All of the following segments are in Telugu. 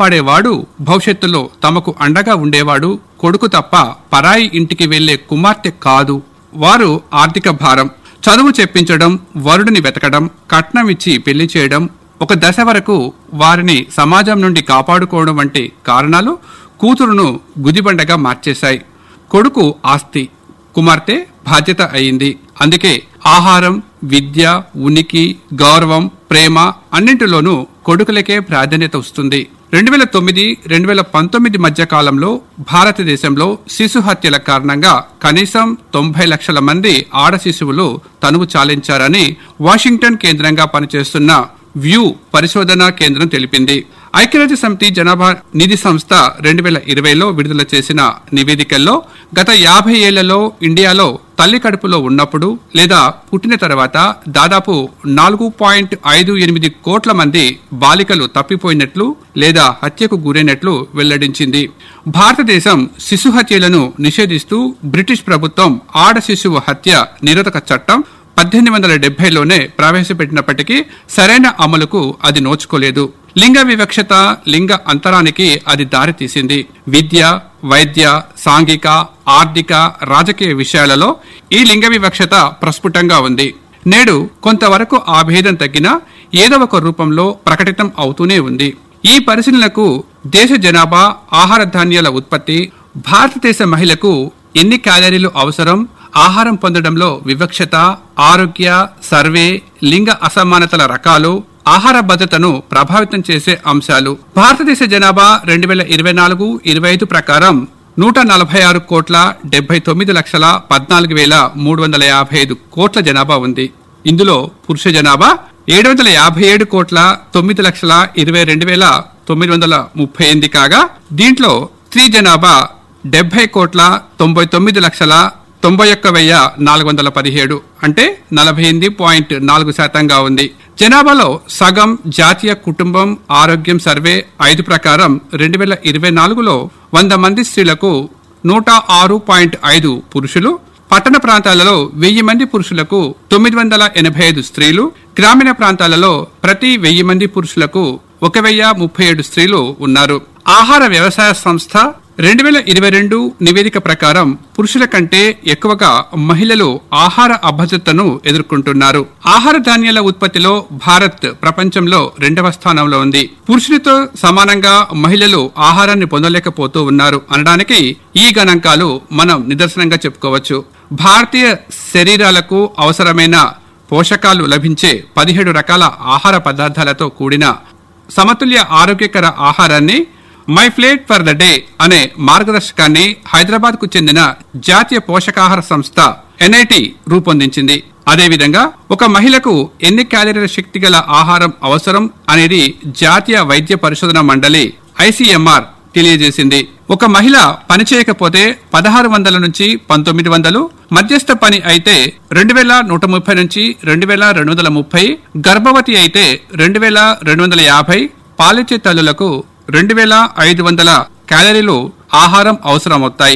కాపాడేవాడు భవిష్యత్తులో తమకు అండగా ఉండేవాడు కొడుకు తప్ప పరాయి ఇంటికి వెళ్లే కుమార్తె కాదు వారు ఆర్థిక భారం చదువు చెప్పించడం వరుడిని వెతకడం కట్నం ఇచ్చి పెళ్లి చేయడం ఒక దశ వరకు వారిని సమాజం నుండి కాపాడుకోవడం వంటి కారణాలు కూతురును గుదిబండగా మార్చేశాయి కొడుకు ఆస్తి కుమార్తె బాధ్యత అయింది అందుకే ఆహారం విద్య ఉనికి గౌరవం ప్రేమ అన్నింటిలోనూ కొడుకులకే ప్రాధాన్యత వస్తుంది రెండు వేల తొమ్మిది రెండు వేల పంతొమ్మిది మధ్య కాలంలో భారతదేశంలో శిశు హత్యల కారణంగా కనీసం తొంభై లక్షల మంది ఆడ శిశువులు తనువు చాలించారని వాషింగ్టన్ కేంద్రంగా పనిచేస్తున్న వ్యూ పరిశోధనా కేంద్రం తెలిపింది ఐక్యరాజ్య సమితి జనాభా నిధి సంస్థ రెండు వేల ఇరవైలో విడుదల చేసిన నివేదికల్లో గత యాభై ఏళ్లలో ఇండియాలో తల్లి కడుపులో ఉన్నప్పుడు లేదా పుట్టిన తర్వాత దాదాపు నాలుగు పాయింట్ ఐదు ఎనిమిది కోట్ల మంది బాలికలు తప్పిపోయినట్లు లేదా హత్యకు గురైనట్లు వెల్లడించింది భారతదేశం శిశు హత్యలను నిషేధిస్తూ బ్రిటిష్ ప్రభుత్వం ఆడ శిశువు హత్య నిరోధక చట్టం పద్దెనిమిది వందల డెబ్బైలోనే ప్రవేశపెట్టినప్పటికీ సరైన అమలుకు అది నోచుకోలేదు లింగ వివక్షత లింగ అంతరానికి అది దారితీసింది విద్య వైద్య సాంఘిక ఆర్థిక రాజకీయ విషయాలలో ఈ లింగ వివక్షత ప్రస్ఫుటంగా ఉంది నేడు కొంతవరకు ఆ భేదం తగ్గినా ఏదో ఒక రూపంలో ప్రకటితం అవుతూనే ఉంది ఈ పరిశీలనకు దేశ జనాభా ఆహార ధాన్యాల ఉత్పత్తి భారతదేశ మహిళకు ఎన్ని క్యాలరీలు అవసరం ఆహారం పొందడంలో వివక్షత ఆరోగ్య సర్వే లింగ అసమానతల రకాలు ఆహార భద్రతను ప్రభావితం చేసే అంశాలు భారతదేశ జనాభా రెండు వేల ఇరవై నాలుగు ఇరవై ఐదు ప్రకారం నూట నలభై ఆరు కోట్ల డెబ్బై తొమ్మిది లక్షల పద్నాలుగు వేల మూడు వందల యాభై ఐదు కోట్ల జనాభా ఉంది ఇందులో పురుష జనాభా ఏడు వందల యాభై ఏడు కోట్ల తొమ్మిది లక్షల ఇరవై రెండు వేల తొమ్మిది వందల ముప్పై ఎనిమిది కాగా దీంట్లో స్త్రీ జనాభా డెబ్బై కోట్ల తొంభై తొమ్మిది లక్షల తొంభై ఒక్క వెయ్యి నాలుగు వందల పదిహేడు అంటే నలభై ఎనిమిది పాయింట్ నాలుగు శాతంగా ఉంది జనాభాలో సగం జాతీయ కుటుంబం ఆరోగ్యం సర్వే ఐదు ప్రకారం రెండు వేల ఇరవై నాలుగులో వంద మంది స్త్రీలకు నూట ఆరు పాయింట్ ఐదు పురుషులు పట్టణ ప్రాంతాలలో వెయ్యి మంది పురుషులకు తొమ్మిది వందల ఎనభై ఐదు స్త్రీలు గ్రామీణ ప్రాంతాలలో ప్రతి వెయ్యి మంది పురుషులకు ఒక వెయ్యి ముప్పై ఏడు స్త్రీలు ఉన్నారు ఆహార వ్యవసాయ సంస్థ రెండు వేల ఇరవై రెండు నివేదిక ప్రకారం పురుషుల కంటే ఎక్కువగా మహిళలు ఆహార అభద్రతను ఎదుర్కొంటున్నారు ఆహార ధాన్యాల ఉత్పత్తిలో భారత్ ప్రపంచంలో రెండవ స్థానంలో ఉంది పురుషులతో సమానంగా మహిళలు ఆహారాన్ని పొందలేకపోతూ ఉన్నారు అనడానికి ఈ గణాంకాలు మనం నిదర్శనంగా చెప్పుకోవచ్చు భారతీయ శరీరాలకు అవసరమైన పోషకాలు లభించే పదిహేడు రకాల ఆహార పదార్థాలతో కూడిన సమతుల్య ఆరోగ్యకర ఆహారాన్ని my plate for the day అనే మార్గదర్శకాన్ని హైదరాబాద్ కు చెందిన జాతీయ పోషకాహార సంస్థ ఎన్ఐటి రూపొందించింది అదేవిధంగా ఒక మహిళకు ఎన్ని క్యాలరీల శక్తి గల ఆహారం అవసరం అనేది జాతీయ వైద్య పరిశోధన మండలి ఐసీఎంఆర్ తెలియజేసింది ఒక మహిళ పని చేయకపోతే పదహారు వందల నుంచి పంతొమ్మిది వందలు మధ్యస్థ పని అయితే రెండు వేల నూట ముప్పై నుంచి రెండు వేల రెండు వందల ముప్పై గర్భవతి అయితే రెండు వేల రెండు వందల యాభై పాలిచ్చే తల్లులకు రెండు వేల ఐదు వందల క్యాలరీలు ఆహారం అవసరమవుతాయి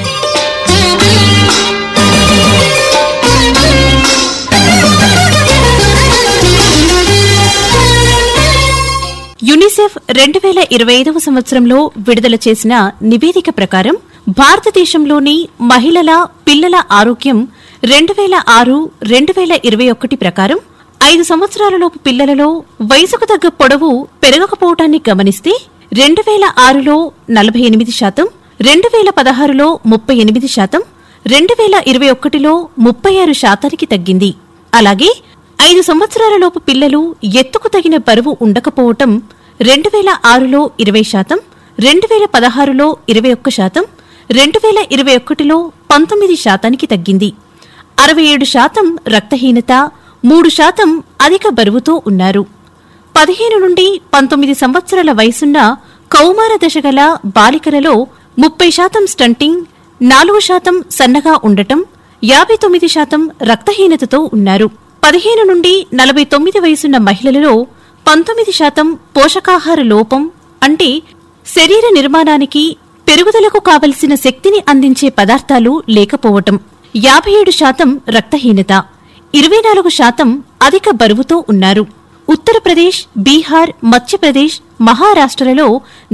యునిసెఫ్ రెండు వేల ఇరవై ఐదవ సంవత్సరంలో విడుదల చేసిన నివేదిక ప్రకారం భారతదేశంలోని మహిళల పిల్లల ఆరోగ్యం రెండు వేల ఆరు రెండు వేల ఇరవై ఒకటి ప్రకారం ఐదు సంవత్సరాలలోపు పిల్లలలో వయసుకు తగ్గ పొడవు పెరగకపోవటాన్ని గమనిస్తే రెండు వేల ఆరులో నలభై ఎనిమిది శాతం రెండు వేల పదహారులో ముప్పై ఎనిమిది శాతం రెండు వేల ఇరవై ఒకటిలో ముప్పై ఆరు శాతానికి తగ్గింది అలాగే ఐదు సంవత్సరాలలోపు పిల్లలు ఎత్తుకు తగిన బరువు ఉండకపోవటం రెండు వేల ఆరులో ఇరవై శాతం రెండు వేల పదహారులో ఇరవై ఒక్క శాతం రెండు వేల ఇరవై ఒకటిలో పంతొమ్మిది శాతానికి తగ్గింది అరవై ఏడు శాతం రక్తహీనత మూడు శాతం అధిక బరువుతో ఉన్నారు పదిహేను నుండి పంతొమ్మిది సంవత్సరాల వయసున్న కౌమార దశ గల బాలికలలో ముప్పై శాతం స్టంటింగ్ నాలుగు శాతం సన్నగా ఉండటం యాభై తొమ్మిది శాతం రక్తహీనతతో ఉన్నారు పదిహేను నుండి నలభై తొమ్మిది వయసున్న మహిళలలో పంతొమ్మిది శాతం పోషకాహార లోపం అంటే శరీర నిర్మాణానికి పెరుగుదలకు కావలసిన శక్తిని అందించే పదార్థాలు లేకపోవటం యాభై ఏడు శాతం రక్తహీనత ఇరవై నాలుగు శాతం అధిక బరువుతో ఉన్నారు ఉత్తరప్రదేశ్ బీహార్ మధ్యప్రదేశ్ మహారాష్ట్రలలో